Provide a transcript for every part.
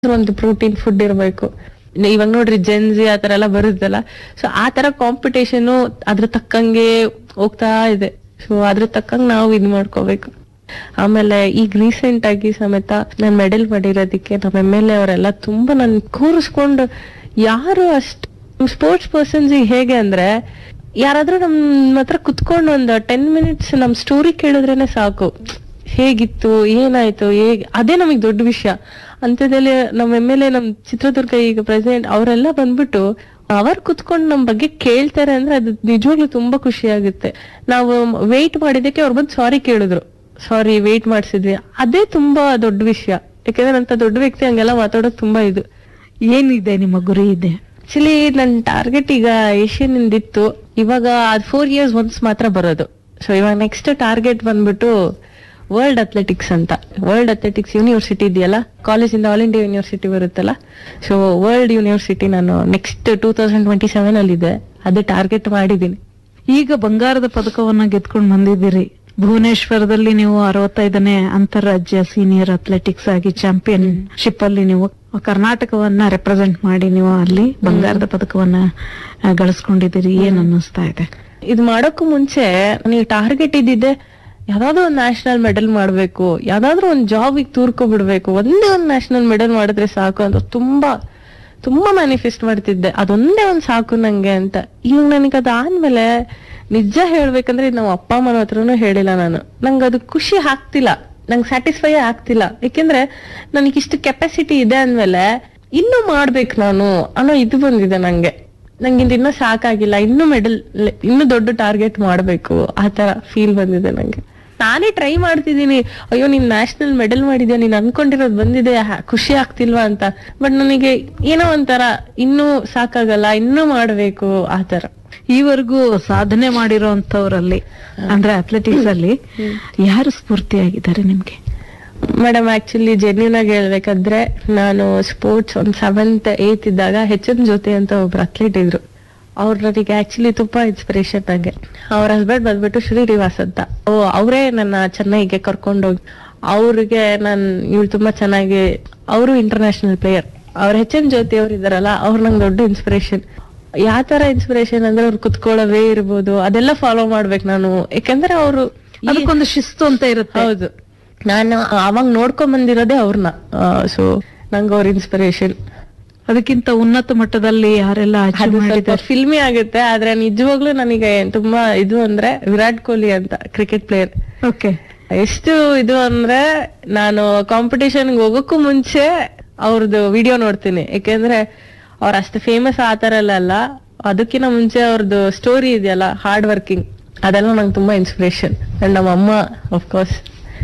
ಒಂದು protein food ಇರಬೇಕು ಇವಾಗ ನೋಡ್ರಿ ಜೆನ್ಸಿ ಆ ತರ ಎಲ್ಲ ಬರುತ್ತಲ್ಲ ಸೊ ಆ ತರ ಕಾಂಪಿಟೇಷನ್ ಅದ್ರ ತಕ್ಕಂಗೆ ಹೋಗ್ತಾ ಇದೆ ಸೊ ಅದ್ರ ತಕ್ಕಂಗ್ ನಾವು ಇದ್ ಮಾಡ್ಕೋಬೇಕು ಆಮೇಲೆ ಈಗ ರೀಸೆಂಟ್ ಆಗಿ ಸಮೇತ ನಾನ್ ಮೆಡಲ್ ಮಾಡಿರೋದಕ್ಕೆ ನಮ್ಮ ಎಮ್ ಎಲ್ ಎ ಅವರೆಲ್ಲ ತುಂಬಾ ನನ್ ಕೂರಿಸ್ಕೊಂಡು ಯಾರು ಅಷ್ಟ್ ಸ್ಪೋರ್ಟ್ಸ್ ಪರ್ಸನ್ಸ್ ಹೇಗೆ ಅಂದ್ರೆ ಯಾರಾದ್ರೂ ನಮ್ ಹತ್ರ ಕುತ್ಕೊಂಡು ಒಂದು ಟೆನ್ ಮಿನಿಟ್ಸ್ ನಮ್ ಸ್ಟೋರಿ ಕೇಳಿದ್ರೇನೆ ಸಾಕು ಹೇಗಿತ್ತು ಏನಾಯ್ತು ಹೇಗ್ ಅದೇ ನಮಗ್ ದೊಡ್ಡ ವಿಷಯ ಅಂಥದ್ದಲ್ಲಿ ನಮ್ಮ ಎಮ್ ಎಲ್ ಎ ನಮ್ ಚಿತ್ರದುರ್ಗ ಈಗ ಪ್ರೆಸಿಡೆಂಟ್ ಅವರೆಲ್ಲ ಬಂದ್ಬಿಟ್ಟು ಅವ್ರು ಕುತ್ಕೊಂಡು ನಮ್ ಬಗ್ಗೆ ಕೇಳ್ತಾರೆ ಅಂದ್ರೆ ಅದು ನಿಜವಾಗ್ಲೂ ತುಂಬಾ ಖುಷಿ ಆಗುತ್ತೆ ನಾವು ವೇಟ್ ಮಾಡಿದಕ್ಕೆ ಅವ್ರು ಬಂದು ಸಾರಿ ಕೇಳಿದ್ರು ಸಾರಿ ವೇಟ್ ಮಾಡಿಸಿದ್ವಿ ಅದೇ ತುಂಬಾ ದೊಡ್ಡ ವಿಷಯ ಯಾಕಂದ್ರೆ ಅಂತ ದೊಡ್ಡ ವ್ಯಕ್ತಿ ಹಂಗೆಲ್ಲ ಮಾತಾಡೋದು ತುಂಬಾ ಇದು ಏನಿದೆ ನಿಮ್ಮ ಗುರಿ ಇದೆ ಆಕ್ಚುಲಿ ನನ್ ಟಾರ್ಗೆಟ್ ಈಗ ಏಷ್ಯನ್ ಇತ್ತು ಇವಾಗ ಅದ್ ಫೋರ್ ಇಯರ್ಸ್ ಒನ್ಸ್ ಮಾತ್ರ ಬರೋದು ಸೊ ಇವಾಗ ನೆಕ್ಸ್ಟ್ ಟಾರ್ಗೆಟ್ ಬಂದ್ಬಿಟ್ಟು ವರ್ಲ್ಡ್ ಅಥ್ಲೆಟಿಕ್ಸ್ ಅಂತ ವರ್ಲ್ಡ್ ಅಥ್ಲೆಟಿಕ್ಸ್ ಯೂನಿವರ್ಸಿಟಿ ಇದೆಯಲ್ಲ ಕಾಲೇಜಿಂದ ಆಲ್ ಇಂಡಿಯಾ ಯೂನಿವರ್ಸಿಟಿ ಬರುತ್ತಲ್ಲ ಸೊ ವರ್ಲ್ಡ್ ಯೂನಿವರ್ಸಿಟಿ ನಾನು next two thousand twenty seven ಅಲ್ಲಿ ಇದೆ ಅದೇ ಟಾರ್ಗೆಟ್ ಮಾಡಿದೀನಿ ಈಗ ಬಂಗಾರದ ಪದಕವನ್ನ ಗೆದ್ಕೊಂಡು ಬಂದಿದ್ದೀರಿ ಭುವನೇಶ್ವರದಲ್ಲಿ ನೀವು ಅರವತ್ತೈದನೇ ಅಂತಾರಾಜ್ಯ ಸೀನಿಯರ್ ಅಥ್ಲೆಟಿಕ್ಸ್ ಆಗಿ ಚಾಂಪಿಯನ್ಶಿಪ್ ಅಲ್ಲಿ ನೀವು ಕರ್ನಾಟಕವನ್ನ ರೆಪ್ರೆಸೆಂಟ್ ಮಾಡಿ ನೀವು ಅಲ್ಲಿ ಬಂಗಾರದ ಪದಕವನ್ನ ಆ, ಗಳಿಸ್ಕೊಂಡಿದ್ದೀರಿ ಏನ್ ಅನ್ನಿಸ್ತಾ ಇದೆ ಇದು ಮಾಡೋಕ್ಕೂ ಮುಂಚೆ ನನಗೆ ಟಾರ್ಗೆಟ್ ಇದ್ದಿದ್ದೆ ಯಾವ್ದಾದ್ರು ಒಂದು ನ್ಯಾಷನಲ್ ಮೆಡಲ್ ಮಾಡ್ಬೇಕು ಯಾವ್ದಾದ್ರು ಒಂದು ಜಾಬಿಗೆ ತೂರ್ಕೊಬಿಡ್ಬೇಕು ಒಂದೇ ಒಂದು ನ್ಯಾಷನಲ್ ಮೆಡಲ್ ಮಾಡಿದ್ರೆ ಸಾಕು ಅಂತ ತುಂಬಾ ತುಂಬಾ ಮ್ಯಾನಿಫೆಸ್ಟ್ ಮಾಡ್ತಿದ್ದೆ ಅದೊಂದೇ ಒಂದ್ ಸಾಕು ನಂಗೆ ಅಂತ ಇವಾಗ ನನಗೆ ಅದಾದ್ಮೇಲೆ ನಿಜ ಹೇಳ್ಬೇಕಂದ್ರೆ ಇದು ನಮ್ಮ ಅಪ್ಪ ಅಮ್ಮನ ಹತ್ರನೂ ಹೇಳಿಲ್ಲ ನಾನು ನಂಗೆ ಅದು ಖುಷಿ ಆಗ್ತಿಲ್ಲ ನಂಗೆ ಸ್ಯಾಟಿಸ್ಫೈ ಆಗ್ತಿಲ್ಲ ಯಾಕೆಂದ್ರೆ ನನಗೆ ಇಷ್ಟು ಕೆಪಾಸಿಟಿ ಇದೆ ಅಂದ್ಮೇಲೆ ಇನ್ನೂ ಮಾಡ್ಬೇಕು ನಾನು ಅನ್ನೋ ಇದು ಬಂದಿದೆ ನಂಗೆ ನಂಗೆ ಇನ್ನೂ ಸಾಕಾಗಿಲ್ಲ ಇನ್ನೂ ಮೆಡಲ್ ಇನ್ನೂ ದೊಡ್ಡ ಟಾರ್ಗೆಟ್ ಮಾಡ್ಬೇಕು ಆ ತರ ಫೀಲ್ ಬಂದಿದೆ ನಂಗೆ ನಾನೇ ಟ್ರೈ ಮಾಡ್ತಿದ್ದೀನಿ ಅಯ್ಯೋ ನೀನ್ ನ್ಯಾಷನಲ್ ಮೆಡಲ್ ಮಾಡಿದ್ಯಾ ನೀನ್ ಅನ್ಕೊಂಡಿರೋದು ಬಂದಿದೆ ಹಾ- ಖುಷಿ ಆಗ್ತಿಲ್ವಾ ಅಂತ ಬಟ್ ನನಗೆ ಏನೋ ಒಂಥರ ಇನ್ನೂ ಸಾಕಾಗಲ್ಲ ಇನ್ನೂ ಮಾಡ್ಬೇಕು ಆ ತರ ಈವರೆಗೂ ಸಾಧನೆ ಮಾಡಿರೋಂಥವ್ರಲ್ಲಿ ಅಂದ್ರೆ ಅಥ್ಲೆಟಿಕ್ಸ್ ಅಲ್ಲಿ ಯಾರು ಸ್ಫೂರ್ತಿಯಾಗಿದ್ದಾರೆ ನಿಮ್ಗೆ ಮೇಡಮ್ ಆಕ್ಚುಲಿ ಜೆನ್ಯೂನ್ ಆಗಿ ಹೇಳ್ಬೇಕಾದ್ರೆ ನಾನು ಸ್ಪೋರ್ಟ್ಸ್ ಒಂದ್ ಸೆವೆಂತ್ ಏತ್ ಇದ್ದಾಗ ಹೆಚ್ ಎಂ ಜೊತೆ ಅಂತ ಒಬ್ರು ಅಥ್ಲೀಟ್ ಇದ್ರು ಅವ್ರು ನನಗೆ ಆಕ್ಚುಲಿ ತುಂಬಾ ಇನ್ಸ್ಪಿರೇಷನ್ ನಂಗೆ ಅವ್ರ ಹಸ್ಬೆಂಡ್ ಬಂದ್ಬಿಟ್ಟು ಶ್ರೀನಿವಾಸ್ ಅಂತ ಓ ಅವರೇ ನನ್ನ ಚೆನ್ನೈಗೆ ಕರ್ಕೊಂಡೋಗಿ ಅವ್ರಿಗೆ ನಾನ್ ಇವ್ಳು ತುಂಬಾ ಚೆನ್ನಾಗಿ ಅವರು ಇಂಟರ್ನ್ಯಾಷನಲ್ ಪ್ಲೇಯರ್ ಅವ್ರ ಹೆಚ್ ಎಂ ಜ್ಯೋತಿ ಅವ್ರು ಇದಾರಲ್ಲ ಅವ್ರು ನಂಗೆ ದೊಡ್ಡ ಇನ್ಸ್ಪಿರೇಷನ್ ಯಾವ ತರ ಇನ್ಸ್ಪಿರೇಷನ್ ಅಂದ್ರೆ ಅವ್ರು ಕುತ್ಕೊಳ್ಳೋವೇ ಇರ್ಬೋದು ಅದೆಲ್ಲ ಫಾಲೋ ಮಾಡ್ಬೇಕು ನಾನು ಯಾಕಂದ್ರೆ ಅವರು ಅದಕ್ಕೊಂದು ಶಿಸ್ತು ಅಂತ ಇರುತ್ತೆ ಹೌದು ನಾನು ಅವಾಗ ನೋಡ್ಕೊಂಡ್ ಬಂದಿರೋದೇ ಅವ್ರನ್ನ ಸೊ ನಂಗೆ ಅವ್ರ ಇನ್ಸ್ಪಿರೇಷನ್ ಅದಕ್ಕಿಂತ ಉನ್ನತ ಮಟ್ಟದಲ್ಲಿ ಯಾರೆಲ್ಲ ಅಚೀವ್ ಅದು ಸ್ವಲ್ಪ ಮಾಡಿದ್ದಾರೆ ಫಿಲ್ಮಿ ಆಗುತ್ತೆ ಆದ್ರೆ ನಿಜವಾಗ್ಲೂ ನನಗೆ ತುಂಬಾ ಇದು ಅಂದ್ರೆ ವಿರಾಟ್ ಕೊಹ್ಲಿ ಅಂತ ಕ್ರಿಕೆಟ್ ಪ್ಲೇಯರ್ ಓಕೆ ಎಷ್ಟು ಇದು ಅಂದ್ರೆ ನಾನು ಕಾಂಪಿಟೇಷನ್ ಹೋಗೋಕ್ಕೂ ಮುಂಚೆ ಅವ್ರದ್ದು ವಿಡಿಯೋ ನೋಡ್ತೀನಿ ಯಾಕೆಂದ್ರೆ ಅವ್ರ ಅಷ್ಟು ಫೇಮಸ್ ಆ ತರ ಎಲ್ಲ ಅಲ್ಲ ಅದಕ್ಕಿಂತ ಮುಂಚೆ ಅವ್ರದ್ದು ಸ್ಟೋರಿ ಇದೆಯಲ್ಲ ಹಾರ್ಡ್ ವರ್ಕಿಂಗ್ ಅದೆಲ್ಲ ನಂಗೆ ತುಂಬಾ ಇನ್ಸ್ಪಿರೇಷನ್ ಅಂಡ್ ನಮ್ಮ ಅಮ್ಮ ಕೋರ್ಸ್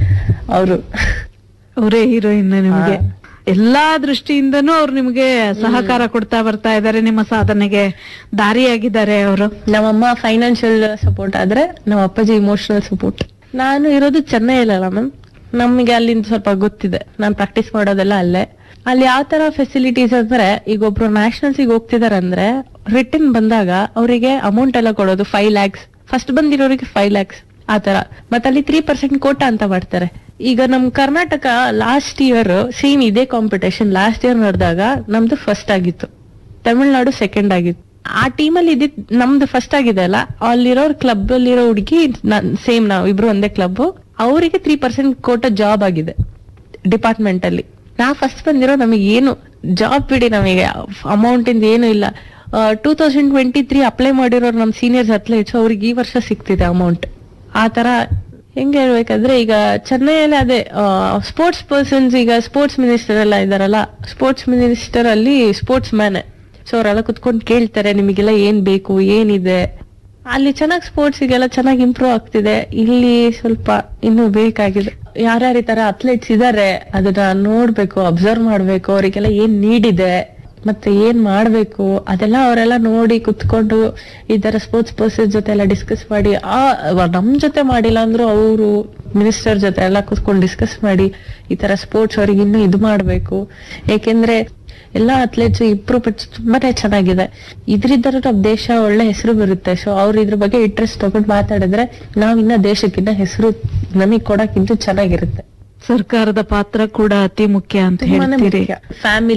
ಅವರು ಅವರೇ ಹೀರೋಯಿನ್ ನಿಮ್ಗೆ ಎಲ್ಲಾ ದೃಷ್ಟಿಯಿಂದನೂ ಅವ್ರು ನಿಮ್ಗೆ ಸಹಕಾರ ಕೊಡ್ತಾ ಬರ್ತಾ ಇದ್ದಾರೆ ನಿಮ್ಮ ಸಾಧನೆಗೆ ದಾರಿಯಾಗಿದ್ದಾರೆ ಅವರು ನಮ್ಮಮ್ಮ ಫೈನಾನ್ಷಿಯಲ್ ಸಪೋರ್ಟ್ ಆದ್ರೆ ನಮ್ಮ ಅಪ್ಪಾಜಿ ಇಮೋಷನಲ್ ಸಪೋರ್ಟ್ ನಾನು ಇರೋದು ಚೆನ್ನೈ ಅಲ್ಲ ಮ್ಯಾಮ್ ನಮಗೆ ಅಲ್ಲಿಂದ ಸ್ವಲ್ಪ ಗೊತ್ತಿದೆ ನಾನು ಪ್ರಾಕ್ಟೀಸ್ ಮಾಡೋದೆಲ್ಲ ಅಲ್ಲೇ ಅಲ್ಲಿ ಯಾವ ತರ ಫೆಸಿಲಿಟೀಸ್ ಅಂದ್ರೆ ಈಗ ಒಬ್ರು ನ್ಯಾಷನಲ್ಸ್ ಗೆ ಹೋಗ್ತಿದಾರೆ ಅಂದ್ರೆ ರಿಟರ್ನ್ ಬಂದಾಗ ಅವರಿಗೆ ಅಮೌಂಟ್ ಎಲ್ಲ ಕೊಡೋದು ಫೈವ್ ಲ್ಯಾಕ್ಸ್ ಫಸ್ಟ್ ಬಂದಿರೋರಿಗೆ ಫೈವ್ ಲ್ಯಾಕ್ಸ್ ಆ ತರ ಮತ್ತೆ ಅಲ್ಲಿ ತ್ರೀ ಪರ್ಸೆಂಟ್ ಕೋಟ ಅಂತ ಮಾಡ್ತಾರೆ ಈಗ ನಮ್ ಕರ್ನಾಟಕ ಲಾಸ್ಟ್ ಇಯರ್ ಸೇಮ್ ಇದೇ ಕಾಂಪಿಟೇಷನ್ ಲಾಸ್ಟ್ ಇಯರ್ ನಡೆದಾಗ ನಮ್ದು ಫಸ್ಟ್ ಆಗಿತ್ತು ತಮಿಳ್ನಾಡು ಸೆಕೆಂಡ್ ಆಗಿತ್ತು ಆ ಟೀಮಲ್ಲಿ ಇದ್ದಿದ್ ನಮ್ದು ಫಸ್ಟ್ ಆಗಿದೆ ಅಲ್ಲ ಅಲ್ಲಿರೋ ಕ್ಲಬ್ ಅಲ್ಲಿರೋ ಹುಡುಗಿ ಸೇಮ್ ನಾವು ಇಬ್ರು ಒಂದೇ ಕ್ಲಬ್ ಅವರಿಗೆ ತ್ರೀ ಪರ್ಸೆಂಟ್ ಕೋಟ ಜಾಬ್ ಆಗಿದೆ ಡಿಪಾರ್ಟ್ಮೆಂಟ್ ಅಲ್ಲಿ ನಾ ಫಸ್ಟ್ ಬಂದಿರೋ ನಮಗೆ ಏನು ಜಾಬ್ ಬಿಡಿ ನಮಗೆ ಅಮೌಂಟ್ ಇಂದ ಏನು ಇಲ್ಲ two thousand twenty three apply ಮಾಡಿರೋರು ನಮ್ ಸೀನಿಯರ್ಸ್ ಅಥ್ಲೇಟ್ಸ್ ಅವ್ರಿಗೆ ಈ ವರ್ಷ ಸಿಗ್ತಿದೆ ಅಮೌಂಟ್ ಆ ತರ ಹೆಂಗ್ ಹೇಳ್ಬೇಕಂದ್ರೆ ಈಗ ಚೆನ್ನೈಯಲ್ಲಿ ಅದೇ ಸ್ಪೋರ್ಟ್ಸ್ ಪರ್ಸನ್ಸ್ ಈಗ ಸ್ಪೋರ್ಟ್ಸ್ ಮಿನಿಸ್ಟರ್ ಎಲ್ಲ ಇದಾರಲ್ಲ ಸ್ಪೋರ್ಟ್ಸ್ ಮಿನಿಸ್ಟರ್ ಅಲ್ಲಿ ಸ್ಪೋರ್ಟ್ಸ್ ಮ್ಯಾನ್ ಸೊ ಅವರೆಲ್ಲ ಕುತ್ಕೊಂಡು ಕೇಳ್ತಾರೆ ನಿಮಗೆಲ್ಲ ಏನ್ ಬೇಕು ಏನಿದೆ ಅಲ್ಲಿ ಚೆನ್ನಾಗಿ ಸ್ಪೋರ್ಟ್ಸಿಗೆಲ್ಲ ಚೆನ್ನಾಗಿ ಇಂಪ್ರೂವ್ ಆಗ್ತಿದೆ ಇಲ್ಲಿ ಸ್ವಲ್ಪ ಇನ್ನೂ ಬೇಕಾಗಿದೆ ಯಾರ್ಯಾರ ಈ ತರ ಅಥ್ಲೆಟ್ಸ್ ಇದಾರೆ ಅದನ್ನ ನೋಡ್ಬೇಕು ಅಬ್ಸರ್ವ್ ಮಾಡ್ಬೇಕು ಅವರಿಗೆಲ್ಲ ಏನ್ ನೀಡಿದೆ ಮತ್ತೆ ಏನ್ ಮಾಡ್ಬೇಕು ಅದೆಲ್ಲ ಅವರೆಲ್ಲ ನೋಡಿ ಕುತ್ಕೊಂಡು ಈ ತರ ಸ್ಪೋರ್ಟ್ಸ್ ಪರ್ಸನ್ ಜೊತೆ ಎಲ್ಲ ಡಿಸ್ಕಸ್ ಮಾಡಿ ಆ ವ- ನಮ್ ಜೊತೆ ಮಾಡಿಲ್ಲ ಅಂದ್ರೂ ಅವರು ಮಿನಿಸ್ಟರ್ ಜೊತೆ ಎಲ್ಲ ಕುತ್ಕೊಂಡು ಡಿಸ್ಕಸ್ ಮಾಡಿ ಈ ತರ ಸ್ಪೋರ್ಟ್ಸ್ ಅವ್ರಿಗೆ ಇನ್ನೂ ಇದು ಮಾಡ್ಬೇಕು ಯಾಕೆಂದ್ರೆ ಎಲ್ಲಾ ಅಥ್ಲೆಟ್ಸ್ ಇಂಪ್ರೂವ್ಮೆಂಟ್ ತುಂಬಾನೇ ಚೆನ್ನಾಗಿದೆ ಇದ್ರಿಂದ ನಮ್ ದೇಶ ಒಳ್ಳೆ ಹೆಸರು ಬರುತ್ತೆ ಸೊ ಅವ್ರು ಇದ್ರ ಬಗ್ಗೆ ಇಂಟ್ರೆಸ್ಟ್ ತಗೊಂಡು ಮಾತಾಡಿದ್ರೆ ನಾವ್ ಇನ್ನ ದೇಶಕ್ಕಿನ್ನ ಹೆಸರು ನಮಗ್ ಕೊಡಕ್ಕಿಂತ ಚೆನ್ನಾಗಿರುತ್ತೆ ಸರ್ಕಾರದ ಪಾತ್ರ ಕೂಡ ಅತಿ ಮುಖ್ಯ ಅಂತ ಹೇಳ್ತೀರಿ ಫ್ಯಾಮಿಲಿ